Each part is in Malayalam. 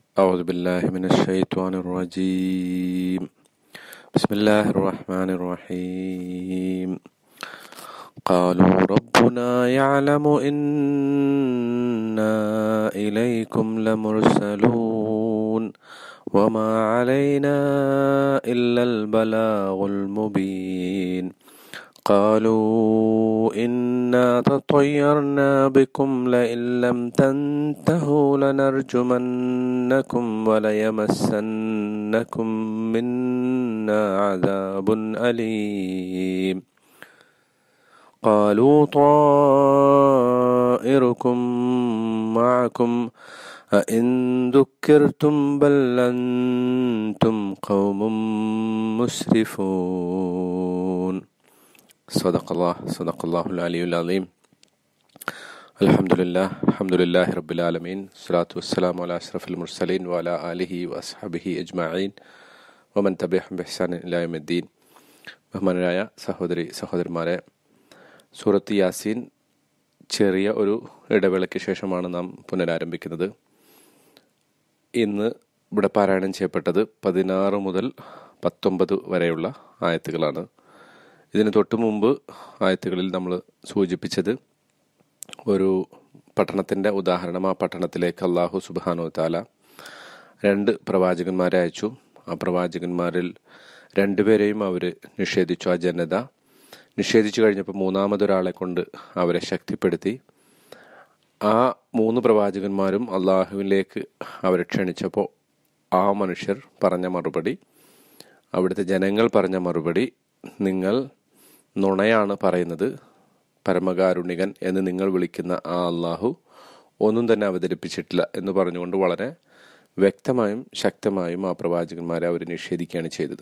أعوذ بالله من الشيطان الرجيم بسم الله الرحمن الرحيم قالوا ربنا يعلم إنا إليكم لمرسلون وما علينا إلا البلاغ المبين قالوا إنا تطيرنا بكم لئن لم تنتهوا لنرجمنكم وليمسنكم منا عذاب أليم قالوا طائركم معكم أئن ذكرتم بل أنتم قوم مسرفون صدق الله صدق الله العلي العظيم الحمد لله الحمد لله رب العالمين الصلاة والسلام على أشرف المرسلين وعلى آله وأصحابه أجمعين ومن تبعهم بإحسان إلى يوم الدين ബഹുമാനരായ സഹോദരി സഹോദരന്മാരെ സൂറത്ത് യാസീൻ ചെറിയ ഒരു ഇടവേളയ്ക്ക് ശേഷമാണ് നാം പുനരാരംഭിക്കുന്നത് ഇന്ന് ഇവിടെ പാരായണം ചെയ്യപ്പെട്ടത് പതിനാറ് മുതൽ പത്തൊമ്പത് വരെയുള്ള ആയത്തുകളാണ് ഇതിന് തൊട്ടു മുമ്പ് ആയത്തുകളിൽ നമ്മൾ സൂചിപ്പിച്ചത് ഒരു പട്ടണത്തിൻ്റെ ഉദാഹരണം ആ പട്ടണത്തിലേക്ക് അള്ളാഹു സുബാനോ താല രണ്ട് പ്രവാചകന്മാരെ അയച്ചു ആ പ്രവാചകന്മാരിൽ രണ്ടുപേരെയും അവർ നിഷേധിച്ചു ആ ജനത നിഷേധിച്ചു കഴിഞ്ഞപ്പോൾ മൂന്നാമതൊരാളെ കൊണ്ട് അവരെ ശക്തിപ്പെടുത്തി ആ മൂന്ന് പ്രവാചകന്മാരും അള്ളാഹുവിലേക്ക് അവരെ ക്ഷണിച്ചപ്പോൾ ആ മനുഷ്യർ പറഞ്ഞ മറുപടി അവിടുത്തെ ജനങ്ങൾ പറഞ്ഞ മറുപടി നിങ്ങൾ നുണയാണ് പറയുന്നത് പരമകാരുണികൻ എന്ന് നിങ്ങൾ വിളിക്കുന്ന ആ അള്ളാഹു ഒന്നും തന്നെ അവതരിപ്പിച്ചിട്ടില്ല എന്ന് പറഞ്ഞുകൊണ്ട് വളരെ വ്യക്തമായും ശക്തമായും ആ പ്രവാചകന്മാരെ അവർ നിഷേധിക്കുകയാണ് ചെയ്തത്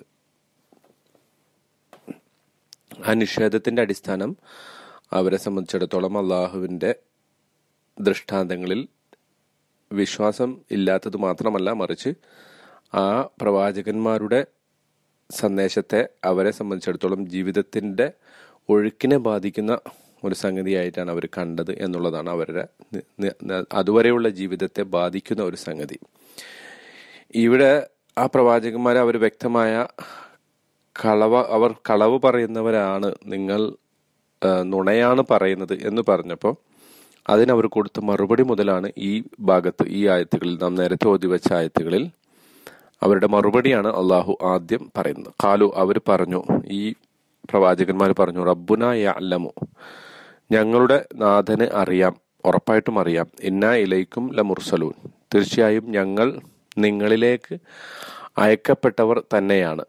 ആ നിഷേധത്തിന്റെ അടിസ്ഥാനം അവരെ സംബന്ധിച്ചിടത്തോളം അള്ളാഹുവിൻ്റെ ദൃഷ്ടാന്തങ്ങളിൽ വിശ്വാസം ഇല്ലാത്തത് മാത്രമല്ല മറിച്ച് ആ പ്രവാചകന്മാരുടെ സന്ദേശത്തെ അവരെ സംബന്ധിച്ചിടത്തോളം ജീവിതത്തിൻ്റെ ഒഴുക്കിനെ ബാധിക്കുന്ന ഒരു സംഗതിയായിട്ടാണ് അവർ കണ്ടത് എന്നുള്ളതാണ് അവരുടെ അതുവരെയുള്ള ജീവിതത്തെ ബാധിക്കുന്ന ഒരു സംഗതി ഇവിടെ ആ പ്രവാചകന്മാരെ അവർ വ്യക്തമായ കളവ അവർ കളവ് പറയുന്നവരാണ് നിങ്ങൾ നുണയാണ് പറയുന്നത് എന്ന് പറഞ്ഞപ്പോൾ അതിനവർ കൊടുത്ത മറുപടി മുതലാണ് ഈ ഭാഗത്ത് ഈ ആയത്തുകളിൽ നാം നേരത്തെ ഓതി വെച്ച ആയത്തുകളിൽ അവരുടെ മറുപടിയാണ് അള്ളാഹു ആദ്യം പറയുന്നത് കാലു അവർ പറഞ്ഞു ഈ പ്രവാചകന്മാർ പറഞ്ഞു റബ്ബുന യഅലമു ഞങ്ങളുടെ നാഥന് അറിയാം ഉറപ്പായിട്ടും അറിയാം ഇന്ന ഇലൈക്കും ല മുർസലൂൻ തീർച്ചയായും ഞങ്ങൾ നിങ്ങളിലേക്ക് അയക്കപ്പെട്ടവർ തന്നെയാണ്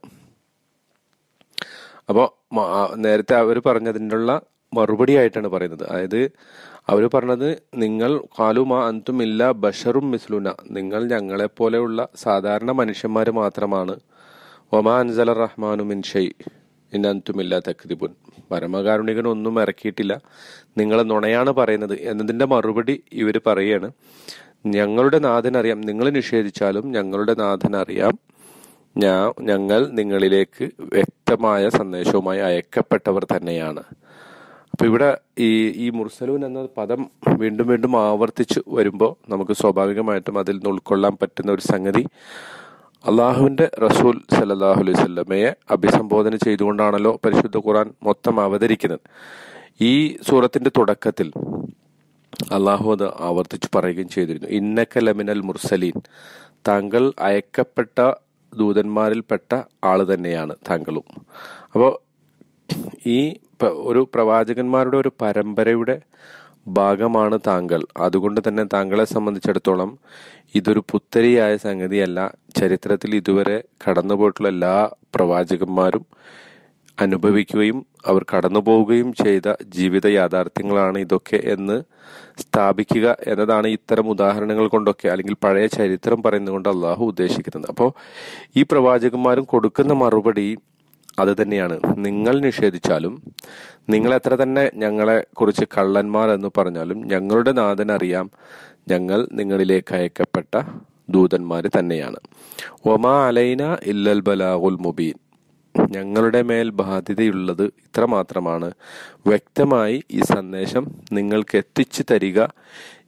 അപ്പോൾ നേരത്തെ അവർ പറഞ്ഞതിനുള്ള മറുപടി ആയിട്ടാണ് പറയുന്നത് അതായത് അവർ പറഞ്ഞത് നിങ്ങൾ കാലുമാ അന്തും ഇല്ല ബഷറും മിസ്ലുന നിങ്ങൾ ഞങ്ങളെ പോലെയുള്ള സാധാരണ മനുഷ്യന്മാർ മാത്രമാണ് ഒമാ അൻസല റഹ്മാനു മിൻ ഷെയ് ഇന്നന്തുമില്ല തക്തിബുൻ പരമകാരുണികൻ ഒന്നും ഇറക്കിയിട്ടില്ല നിങ്ങൾ നുണയാണ് പറയുന്നത് എന്നതിന്റെ മറുപടി ഇവർ പറയാണ് ഞങ്ങളുടെ നാഥൻ അറിയാം നിങ്ങൾ നിഷേധിച്ചാലും ഞങ്ങളുടെ നാഥൻ അറിയാം ഞാൻ ഞങ്ങൾ നിങ്ങളിലേക്ക് വ്യക്തമായ സന്ദേശവുമായി അയക്കപ്പെട്ടവർ തന്നെയാണ് അപ്പൊ ഇവിടെ ഈ ഈ മുർസലൂൻ എന്ന പദം വീണ്ടും വീണ്ടും ആവർത്തിച്ച് വരുമ്പോൾ നമുക്ക് സ്വാഭാവികമായിട്ടും അതിൽ നിന്ന് ഉൾക്കൊള്ളാൻ പറ്റുന്ന ഒരു സംഗതി അള്ളാഹുവിന്റെ റസൂൽ സല്ലാഹു അലൈഹി സ്വല്ലമയെ അഭിസംബോധന ചെയ്തുകൊണ്ടാണല്ലോ പരിശുദ്ധ ഖുറാൻ മൊത്തം അവതരിക്കുന്നത് ഈ സൂറത്തിന്റെ തുടക്കത്തിൽ അള്ളാഹു അത് ആവർത്തിച്ച് പറയുകയും ചെയ്തിരുന്നു ഇന്നക്ക ലമിനൽ മുർസലീൻ താങ്കൾ അയക്കപ്പെട്ട ദൂതന്മാരിൽപ്പെട്ട ആള് തന്നെയാണ് താങ്കളും അപ്പോൾ ഈ ഒരു പ്രവാചകന്മാരുടെ ഒരു പരമ്പരയുടെ ഭാഗമാണ് താങ്കൾ അതുകൊണ്ട് തന്നെ താങ്കളെ സംബന്ധിച്ചിടത്തോളം ഇതൊരു പുത്തരിയായ സംഗതിയല്ല ചരിത്രത്തിൽ ഇതുവരെ കടന്നുപോയിട്ടുള്ള എല്ലാ പ്രവാചകന്മാരും അനുഭവിക്കുകയും അവർ കടന്നു പോവുകയും ചെയ്ത ജീവിത യാഥാർത്ഥ്യങ്ങളാണ് ഇതൊക്കെ എന്ന് സ്ഥാപിക്കുക എന്നതാണ് ഇത്തരം ഉദാഹരണങ്ങൾ കൊണ്ടൊക്കെ അല്ലെങ്കിൽ പഴയ ചരിത്രം പറയുന്നതുകൊണ്ട് അള്ളാഹു ഉദ്ദേശിക്കുന്നത് അപ്പോൾ ഈ പ്രവാചകന്മാരും കൊടുക്കുന്ന മറുപടി അത് തന്നെയാണ് നിങ്ങൾ നിഷേധിച്ചാലും നിങ്ങൾ എത്ര തന്നെ ഞങ്ങളെ കുറിച്ച് കള്ളന്മാർ എന്ന് പറഞ്ഞാലും ഞങ്ങളുടെ നാഥൻ അറിയാം ഞങ്ങൾ നിങ്ങളിലേക്ക് അയക്കപ്പെട്ട ദൂതന്മാർ തന്നെയാണ് ഒമാ അലൈന ഇല്ലൽ ബലാഗുൽ മുബീൻ ഞങ്ങളുടെ മേൽ ബാധ്യതയുള്ളത് ഇത്ര മാത്രമാണ് വ്യക്തമായി ഈ സന്ദേശം നിങ്ങൾക്ക് എത്തിച്ചു തരിക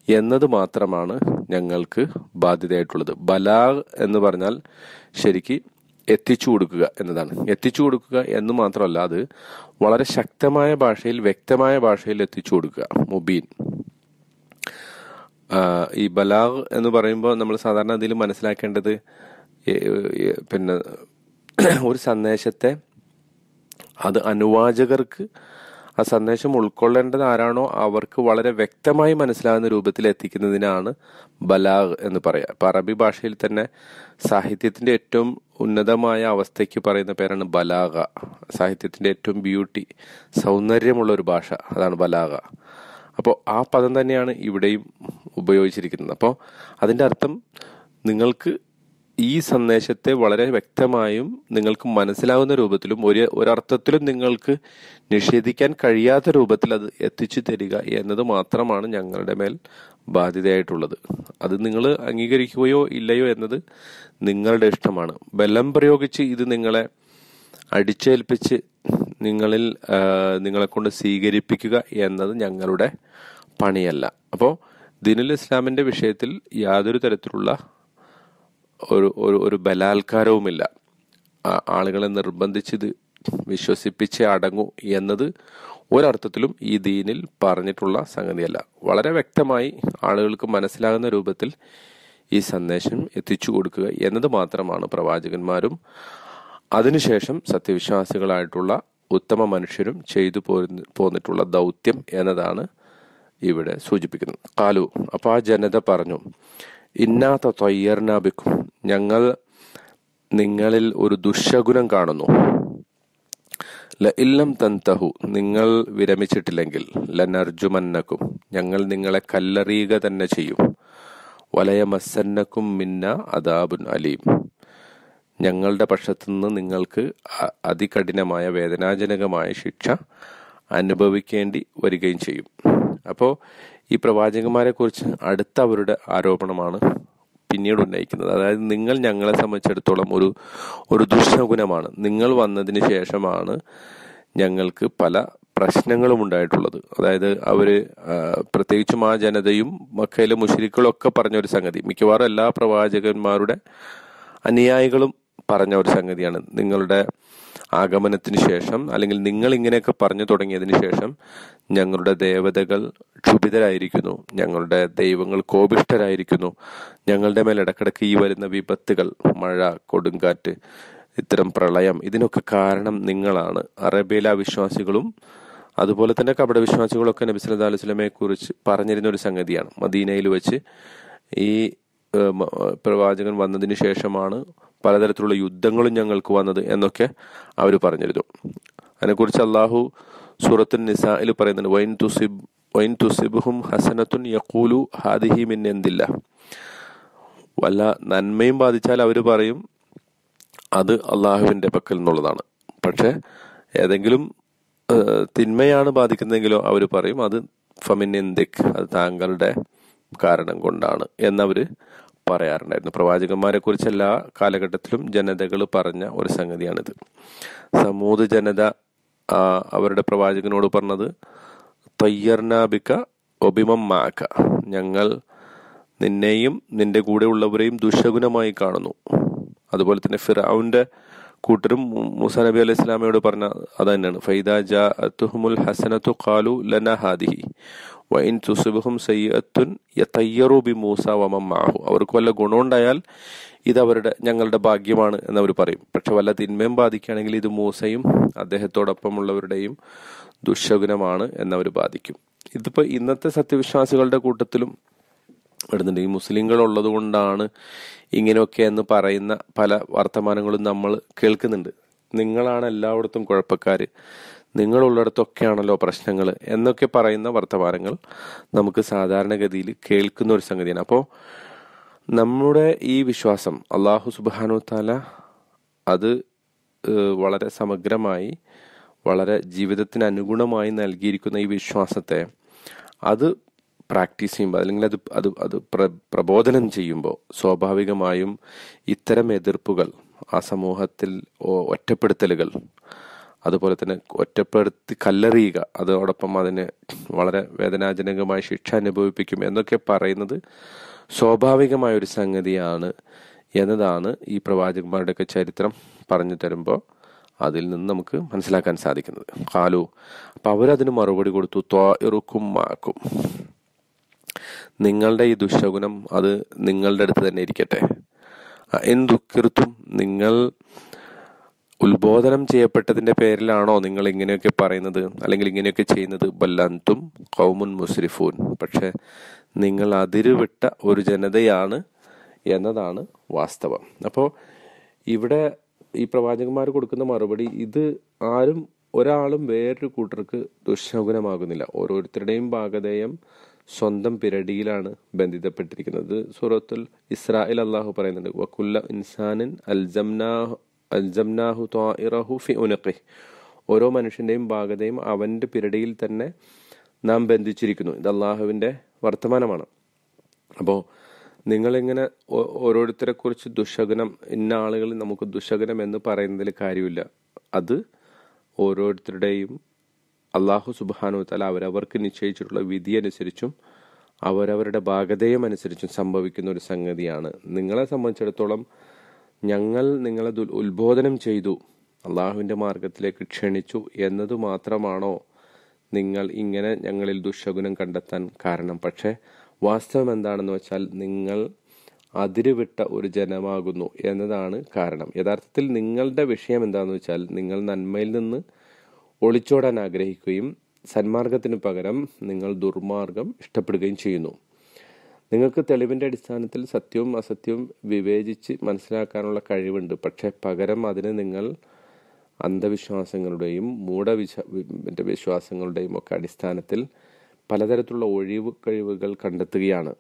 എന്നത് മാത്രമാണ് ഞങ്ങൾക്ക് ബാധ്യതയായിട്ടുള്ളത് ബലാഗ് എന്ന് പറഞ്ഞാൽ ശരിക്ക് എത്തിച്ചു കൊടുക്കുക എന്നതാണ് എത്തിച്ചു കൊടുക്കുക എന്ന് മാത്രമല്ല അത് വളരെ ശക്തമായ ഭാഷയിൽ വ്യക്തമായ ഭാഷയിൽ എത്തിച്ചു കൊടുക്കുക മുബീൻ ആ, ഈ ബലാഗ് എന്ന് പറയുമ്പോൾ നമ്മൾ സാധാരണ അതിൽ മനസ്സിലാക്കേണ്ടത് ഏ- ഏ- പിന്നെ ഒരു സന്ദേശത്തെ അത് അനുവാചകർക്ക് ആ സന്ദേശം ഉൾക്കൊള്ളേണ്ടത് ആരാണോ അവർക്ക് വളരെ വ്യക്തമായി മനസ്സിലാകുന്ന രൂപത്തിൽ എത്തിക്കുന്നതിനാണ് ബലാഗ് എന്ന് പറയുക ഇപ്പൊ അറബി ഭാഷയിൽ തന്നെ സാഹിത്യത്തിന്റെ ഏറ്റവും ഉന്നതമായ അവസ്ഥയ്ക്ക് പറയുന്ന പേരാണ് ബലാഗ സാഹിത്യത്തിന്റെ ഏറ്റവും ബ്യൂട്ടി സൗന്ദര്യമുള്ള ഒരു ഭാഷ അതാണ് ബലാഗ അപ്പോൾ ആ പദം തന്നെയാണ് ഇവിടെയും ഉപയോഗിച്ചിരിക്കുന്നത് അപ്പോൾ അതിന്റെ അർത്ഥം നിങ്ങൾക്ക് ഈ സന്ദേശത്തെ വളരെ വ്യക്തമായും നിങ്ങൾക്ക് മനസ്സിലാവുന്ന രൂപത്തിലും ഒരു ഒരർത്ഥത്തിലും നിങ്ങൾക്ക് നിഷേധിക്കാൻ കഴിയാത്ത രൂപത്തിൽ അത് എത്തിച്ചു തരിക എന്നത് മാത്രമാണ് ഞങ്ങളുടെ മേൽ ബാധ്യതയായിട്ടുള്ളത് അത് നിങ്ങൾ അംഗീകരിക്കുകയോ ഇല്ലയോ എന്നത് നിങ്ങളുടെ ഇഷ്ടമാണ് ബലം പ്രയോഗിച്ച് ഇത് നിങ്ങളെ അടിച്ചേൽപ്പിച്ച് നിങ്ങളിൽ ആ, നിങ്ങളെ കൊണ്ട് സ്വീകരിപ്പിക്കുക എന്നത് ഞങ്ങളുടെ പണിയല്ല അപ്പോൾ ദിനുൽ ഇസ്ലാമിന്റെ വിഷയത്തിൽ യാതൊരു തരത്തിലുള്ള ഒരു ഒരു ഒരു ബലാത്കാരവുമില്ല ആ- ആളുകളെ നിർബന്ധിച്ചിത് വിശ്വസിപ്പിച്ചേ അടങ്ങൂ എന്നത് ഒരർത്ഥത്തിലും ഈ ദീനിൽ പറഞ്ഞിട്ടുള്ള സംഗതിയല്ല വളരെ വ്യക്തമായി ആളുകൾക്ക് മനസ്സിലാകുന്ന രൂപത്തിൽ ഈ സന്ദേശം എത്തിച്ചു കൊടുക്കുക എന്നത് മാത്രമാണ് പ്രവാചകന്മാരും അതിനുശേഷം സത്യവിശ്വാസികളായിട്ടുള്ള ഉത്തമ മനുഷ്യരും ചെയ്തു പോരുന്ന- പോന്നിട്ടുള്ള ദൗത്യം എന്നതാണ് ഇവിടെ സൂചിപ്പിക്കുന്നത് കാലു അപ്പൊ ആ ജനത പറഞ്ഞു ഇന്നാത്ത തൊയ്യർനാബിക്കും ഞങ്ങൾ നിങ്ങളിൽ ഒരു ദുശകുനം കാണുന്നു ല ഇല്ലം തന്തഹു നിങ്ങൾ വിരമിച്ചിട്ടില്ലെങ്കിൽ ലനർജുമന്നക്കും ഞങ്ങൾ നിങ്ങളെ കല്ലെറിയുക തന്നെ ചെയ്യും വലയമസന്നക്കും മിന്ന അദാബുൻ അലീം ഞങ്ങളുടെ പക്ഷത്തുനിന്ന് നിങ്ങൾക്ക് അ- അതികഠിനമായ വേദനാജനകമായ ശിക്ഷ അനുഭവിക്കേണ്ടി വരികയും ചെയ്യും അപ്പോൾ ഈ പ്രവാചകന്മാരെ കുറിച്ച് അടുത്ത അവരുടെ ആരോപണമാണ് പിന്നീട് ഉന്നയിക്കുന്നത് അതായത് നിങ്ങൾ ഞങ്ങളെ സംബന്ധിച്ചിടത്തോളം ഒരു ഒരു ദുഷ്ടഗുണമാണ് നിങ്ങൾ വന്നതിന് ശേഷമാണ് ഞങ്ങൾക്ക് പല പ്രശ്നങ്ങളും ഉണ്ടായിട്ടുള്ളത് അതായത് അവര് ആ, പ്രത്യേകിച്ചും ആ ജനതയും മക്കയിലെ മുഷരിക്കുകളും ഒക്കെ പറഞ്ഞ ഒരു സംഗതി മിക്കവാറും എല്ലാ പ്രവാചകന്മാരുടെ അനുയായികളും പറഞ്ഞ ഒരു സംഗതിയാണ് നിങ്ങളുടെ ആഗമനത്തിന് ശേഷം അല്ലെങ്കിൽ നിങ്ങൾ ഇങ്ങനെയൊക്കെ പറഞ്ഞു തുടങ്ങിയതിന് ശേഷം ഞങ്ങളുടെ ദേവതകൾ ക്ഷുഭിതരായിരിക്കുന്നു ഞങ്ങളുടെ ദൈവങ്ങൾ കോപിഷ്ഠരായിരിക്കുന്നു ഞങ്ങളുടെ മേൽ ഇടക്കിടക്ക് ഈ വരുന്ന വിപത്തുകൾ മഴ കൊടുങ്കാറ്റ് ഇത്തരം പ്രളയം ഇതിനൊക്കെ കാരണം നിങ്ങളാണ് അറേബ്യയിലെ അവിശ്വാസികളും അതുപോലെ തന്നെ കപട വിശ്വാസികളൊക്കെ നബി സല്ലല്ലാഹു അലൈഹി വസല്ലമയെ കുറിച്ച് പറഞ്ഞിരുന്ന ഒരു സംഗതിയാണ് മദീനയിൽ വെച്ച് ഈ ഏഹ്, മ- പ്രവാചകൻ വന്നതിന് ശേഷമാണ് പലതരത്തിലുള്ള യുദ്ധങ്ങളും ഞങ്ങൾക്ക് വന്നത് എന്നൊക്കെ അവർ പറഞ്ഞിരുന്നു അതിനെക്കുറിച്ച് അള്ളാഹു സൂറത്തുൻ നിസായിൽ പറയുന്നുണ്ട് വൈൻ തുസിബ് വൈൻ തുസിബുഹും ഹസനത്തുൻ യഖൂലു ഹാദിഹി മിൻ എന്തില്ല വല്ല നന്മയും ബാധിച്ചാൽ അവർ പറയും അത് അള്ളാഹുവിന്റെ പക്കൽ നിന്നുള്ളതാണ് പക്ഷെ ഏതെങ്കിലും ഏഹ്, തിന്മയാണ് ബാധിക്കുന്നതെങ്കിലോ അവർ പറയും അത് ഫമിൻ എന്തിക് അത് താങ്കളുടെ കാരണം കൊണ്ടാണ് എന്നവര് പറയാറുണ്ടായിരുന്നു പ്രവാചകന്മാരെ കുറിച്ച് എല്ലാ കാലഘട്ടത്തിലും ജനതകൾ പറഞ്ഞ ഒരു സംഗതിയാണിത് സമൂത് ജനത ആ, അവരുടെ പ്രവാചകനോട് പറഞ്ഞത് തയ്യർനാബിക്ക ഒബിമം മാക്ക ഞങ്ങൾ നിന്നെയും നിന്റെ കൂടെ ഉള്ളവരെയും ദുശകുനമായി കാണുന്നു അതുപോലെ തന്നെ ഫിറൌന്റെ കൂട്ടരും മു- മൂസ നബി അലൈഹി സ്വലാമയോട് പറഞ്ഞ അത് തന്നെയാണ് ഫൈദ ജാഅത്തുഹുമുൽ ഹസനത്തു ഖാലു ലന ഹാദിഹി വൈൻ തുസിബുഹും സയ്യത്തുൻ യതയ്യറു ബി മൂസ വമം മാഹു അവർക്ക് വല്ല ഗുണമുണ്ടായാൽ ഇത് അവരുടെ ഞങ്ങളുടെ ഭാഗ്യമാണ് എന്നവർ പറയും പക്ഷെ വല്ല തിന്മയും ബാധിക്കുകയാണെങ്കിൽ ഇത് മൂസയും അദ്ദേഹത്തോടൊപ്പമുള്ളവരുടെയും ദുശകുനമാണ് എന്നവർ ബാധിക്കും ഇതിപ്പോ ഇന്നത്തെ സത്യവിശ്വാസികളുടെ കൂട്ടത്തിലും വരുന്നുണ്ട് ഈ മുസ്ലിങ്ങൾ ഉള്ളത് കൊണ്ടാണ് ഇങ്ങനെയൊക്കെ എന്ന് പറയുന്ന പല വർത്തമാനങ്ങളും നമ്മൾ കേൾക്കുന്നുണ്ട് നിങ്ങളാണ് എല്ലായിടത്തും കുഴപ്പക്കാര് നിങ്ങളുള്ളിടത്തൊക്കെയാണല്ലോ പ്രശ്നങ്ങൾ എന്നൊക്കെ പറയുന്ന വർത്തമാനങ്ങൾ നമുക്ക് സാധാരണഗതിയിൽ കേൾക്കുന്ന ഒരു സംഗതിയാണ് അപ്പോൾ നമ്മുടെ ഈ വിശ്വാസം അള്ളാഹു സുബാനു താല അത് ഏഹ്, വളരെ സമഗ്രമായി വളരെ ജീവിതത്തിന് അനുഗുണമായി നൽകിയിരിക്കുന്ന ഈ വിശ്വാസത്തെ അത് പ്രാക്ടീസ് ചെയ്യുമ്പോൾ അല്ലെങ്കിൽ അത് അത് അത് പ്ര പ്രബോധനം ചെയ്യുമ്പോൾ സ്വാഭാവികമായും ഇത്തരം എതിർപ്പുകൾ ആ സമൂഹത്തിൽ ഒ- ഒറ്റപ്പെടുത്തലുകൾ അതുപോലെ തന്നെ ഒറ്റപ്പെടുത്തി കല്ലെറിയുക അതോടൊപ്പം അതിന് വളരെ വേദനാജനകമായ ശിക്ഷ അനുഭവിപ്പിക്കും എന്നൊക്കെ പറയുന്നത് സ്വാഭാവികമായ ഒരു സംഗതിയാണ് എന്നതാണ് ഈ പ്രവാചകന്മാരുടെയൊക്കെ ചരിത്രം പറഞ്ഞു തരുമ്പോൾ അതിൽ നിന്ന് നമുക്ക് മനസ്സിലാക്കാൻ സാധിക്കുന്നത് കാലു അപ്പം അവരതിന് മറുപടി കൊടുത്തു ത്വാഇറുക്കും മാക്കും നിങ്ങളുടെ ഈ ദുശകുനം അത് നിങ്ങളുടെ അടുത്ത് തന്നെ ഇരിക്കട്ടെ എന്തുക്കിർത്തും നിങ്ങൾ ഉത്ബോധനം ചെയ്യപ്പെട്ടതിന്റെ പേരിലാണോ നിങ്ങൾ ഇങ്ങനെയൊക്കെ പറയുന്നത് അല്ലെങ്കിൽ ഇങ്ങനെയൊക്കെ ചെയ്യുന്നത് ബല്ലന്തും കൗമുൻ മുസ്രിഫൂൻ പക്ഷെ നിങ്ങൾ അതിരുവിട്ട ഒരു ജനതയാണ് എന്നതാണ് വാസ്തവം അപ്പോൾ ഇവിടെ ഈ പ്രവാചകന്മാർ കൊടുക്കുന്ന മറുപടി ഇത് ആരും ഒരാളും വേറൊരു കൂട്ടർക്ക് ദുശകുനമാകുന്നില്ല ഓരോരുത്തരുടെയും ഭാഗതയം സ്വന്തം പിരടിയിലാണ് ബന്ധിതപ്പെട്ടിരിക്കുന്നത് സൂറത്തുൽ ഇസ്രായേൽ അള്ളാഹു പറയുന്നുണ്ട് വക്കുല്ല ഇൻസാനിൻ അൽജംനാഹു അൽജംനാഹു ത്വാഇറഹു ഫി ഉനഖി ഓരോ മനുഷ്യന്റെയും ഭാഗതയും അവന്റെ പിരടിയിൽ തന്നെ നാം ബന്ധിച്ചിരിക്കുന്നു ഇത് അള്ളാഹുവിന്റെ വർത്തമാനമാണ് അപ്പോൾ നിങ്ങളിങ്ങനെ ഓരോരുത്തരെ കുറിച്ച് ദുശകനം ഇന്ന ആളുകൾ നമുക്ക് ദുശകനം എന്ന് പറയുന്നതിൽ കാര്യമില്ല അത് ഓരോരുത്തരുടെയും അള്ളാഹു സുബാനു തല അവരവർക്ക് നിശ്ചയിച്ചിട്ടുള്ള വിധി അനുസരിച്ചും അവരവരുടെ ഭാഗതയും അനുസരിച്ചും സംഭവിക്കുന്ന ഒരു സംഗതിയാണ് നിങ്ങളെ സംബന്ധിച്ചിടത്തോളം ഞങ്ങൾ നിങ്ങളെ ഉത്ബോധനം ചെയ്തു അള്ളാഹുവിന്റെ മാർഗത്തിലേക്ക് ക്ഷണിച്ചു എന്നത് മാത്രമാണോ നിങ്ങൾ ഇങ്ങനെ ഞങ്ങളിൽ ദുശകുനം കണ്ടെത്താൻ കാരണം പക്ഷേ വാസ്തവം എന്താണെന്ന് വെച്ചാൽ നിങ്ങൾ അതിരുവിട്ട ഒരു ജനമാകുന്നു എന്നതാണ് കാരണം യഥാർത്ഥത്തിൽ നിങ്ങളുടെ വിഷയം എന്താണെന്ന് വെച്ചാൽ നിങ്ങൾ നന്മയിൽ നിന്ന് ഒളിച്ചോടാൻ ആഗ്രഹിക്കുകയും സന്മാർഗത്തിന് പകരം നിങ്ങൾ ദുർമാർഗം ഇഷ്ടപ്പെടുകയും ചെയ്യുന്നു നിങ്ങൾക്ക് തെളിവിന്റെ അടിസ്ഥാനത്തിൽ സത്യവും അസത്യവും വിവേചിച്ച് മനസ്സിലാക്കാനുള്ള കഴിവുണ്ട് പക്ഷെ പകരം അതിന് നിങ്ങൾ അന്ധവിശ്വാസങ്ങളുടെയും മൂഢവിശ്വ വിശ്വാസങ്ങളുടെയും ഒക്കെ അടിസ്ഥാനത്തിൽ പലതരത്തിലുള്ള ഒഴിവ് കഴിവുകൾ കണ്ടെത്തുകയാണ്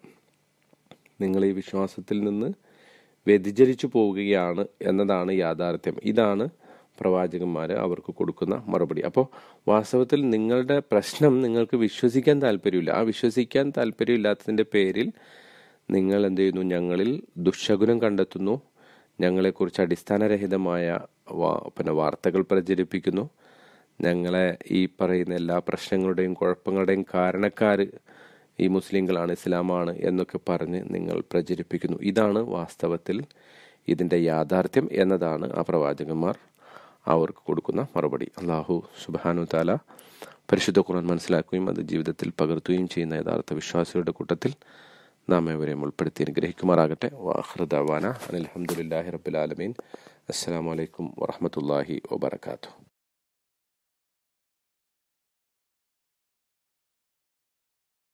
നിങ്ങൾ ഈ വിശ്വാസത്തിൽ നിന്ന് വ്യതിചരിച്ചു പോവുകയാണ് എന്നതാണ് യാഥാർത്ഥ്യം ഇതാണ് പ്രവാചകന്മാർ അവർക്ക് കൊടുക്കുന്ന മറുപടി അപ്പോൾ വാസ്തവത്തിൽ നിങ്ങളുടെ പ്രശ്നം നിങ്ങൾക്ക് വിശ്വസിക്കാൻ താല്പര്യമില്ല ആ വിശ്വസിക്കാൻ താല്പര്യമില്ലാത്തതിൻ്റെ പേരിൽ നിങ്ങൾ എന്ത് ചെയ്യുന്നു ഞങ്ങളിൽ ദുശകുനം കണ്ടെത്തുന്നു ഞങ്ങളെക്കുറിച്ച് അടിസ്ഥാനരഹിതമായ പിന്നെ വാർത്തകൾ പ്രചരിപ്പിക്കുന്നു ഞങ്ങളെ ഈ പറയുന്ന എല്ലാ പ്രശ്നങ്ങളുടെയും കുഴപ്പങ്ങളുടെയും കാരണക്കാർ ഈ മുസ്ലിങ്ങളാണ് ഇസ്ലാമാണ് എന്നൊക്കെ പറഞ്ഞ് നിങ്ങൾ പ്രചരിപ്പിക്കുന്നു ഇതാണ് വാസ്തവത്തിൽ ഇതിൻ്റെ യാഥാർത്ഥ്യം എന്നതാണ് ആ പ്രവാചകന്മാർ അവർക്ക് കൊടുക്കുന്ന മറുപടി അള്ളാഹു സുബാനു താല പരിശുദ്ധ ഖുർആൻ മനസ്സിലാക്കുകയും അത് ജീവിതത്തിൽ പകർത്തുകയും ചെയ്യുന്ന യഥാർത്ഥ വിശ്വാസികളുടെ കൂട്ടത്തിൽ നാം ഏവരെയും ഉൾപ്പെടുത്തി അനുഗ്രഹിക്കുമാറാകട്ടെ വാഹൃദാന അലഹമുല്ലാഹി റബുലാലമീൻ അസ്സാം വലൈക്കും വറഹമത്തല്ലാഹി വാബർക്കാത്തു